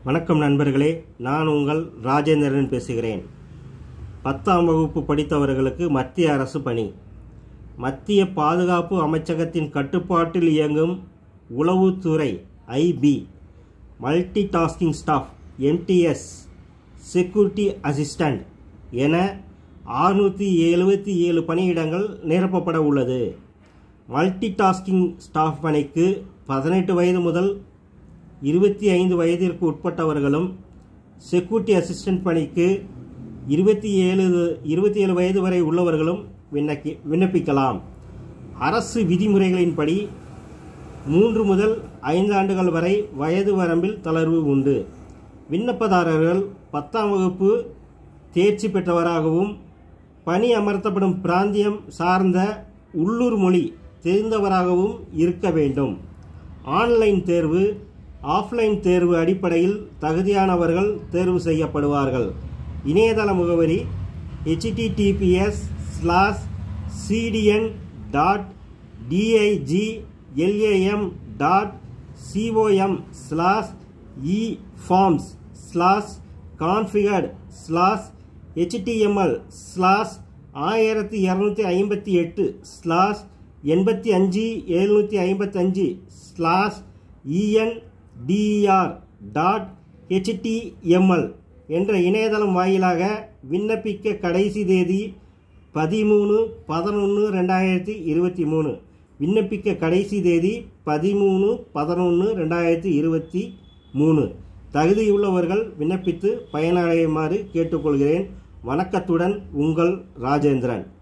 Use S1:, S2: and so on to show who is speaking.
S1: வணக்கம் நண்பர்களே நான் உங்கள் ராஜேந்திரன் பேசுகிறேன் பத்தாம் வகுப்பு படித்தவர்களுக்கு மத்திய அரசு பணி மத்திய பாதுகாப்பு அமைச்சகத்தின் கட்டுப்பாட்டில் இயங்கும் உளவுத்துறை IB multi tasking staff MTS security assistant என ஆறுநூற்றி எழுபத்தி ஏழு பணியிடங்கள் நிரப்பப்பட உள்ளது மல்டி டாஸ்கிங் ஸ்டாஃப் பணிக்கு பதினெட்டு வயது முதல் இருபத்தி ஐந்து வயதிற்கு உட்பட்டவர்களும் செக்யூரிட்டி அசிஸ்டன்ட் பணிக்கு இருபத்தி ஏழு இருபத்தி ஏழு வயது வரை உள்ளவர்களும் விண்ணக்கி விண்ணப்பிக்கலாம் அரசு விதிமுறைகளின்படி மூன்று முதல் ஐந்து ஆண்டுகள் வரை வயது வரம்பில் தளர்வு உண்டு விண்ணப்பதாரர்கள் பத்தாம் வகுப்பு தேர்ச்சி பெற்றவராகவும் பணி அமர்த்தப்படும் பிராந்தியம் சார்ந்த உள்ளூர் மொழி தெரிந்தவராகவும் இருக்க வேண்டும் ஆன்லைன் தேர்வு ஆஃப்லைன் தேர்வு அடிப்படையில் தகுதியானவர்கள் தேர்வு செய்யப்படுவார்கள் இணையதள முகவரி HTTPS slash CDN dot DIG LAM dot COM slash e forms slash configured slash HTML slash ஆயிரத்தி இரநூத்தி ஐம்பத்தி எட்டு ஸ்லாஸ் எண்பத்தி அஞ்சு எழுநூற்றி ஐம்பத்தஞ்சு ஸ்லாஸ் இஎன் டிஆர் டாட் ஹெச்டிஎம்எல் என்ற இணையதளம் வாயிலாக விண்ணப்பிக்க கடைசி தேதி பதிமூணு பதினொன்று ரெண்டாயிரத்தி இருபத்தி மூணு விண்ணப்பிக்க கடைசி தேதி பதிமூணு பதினொன்று ரெண்டாயிரத்தி இருபத்தி மூணு தகுதியுள்ளவர்கள் விண்ணப்பித்து பயனடையுமாறு கேட்டுக்கொள்கிறேன் வணக்கத்துடன் உங்கள் ராஜேந்திரன்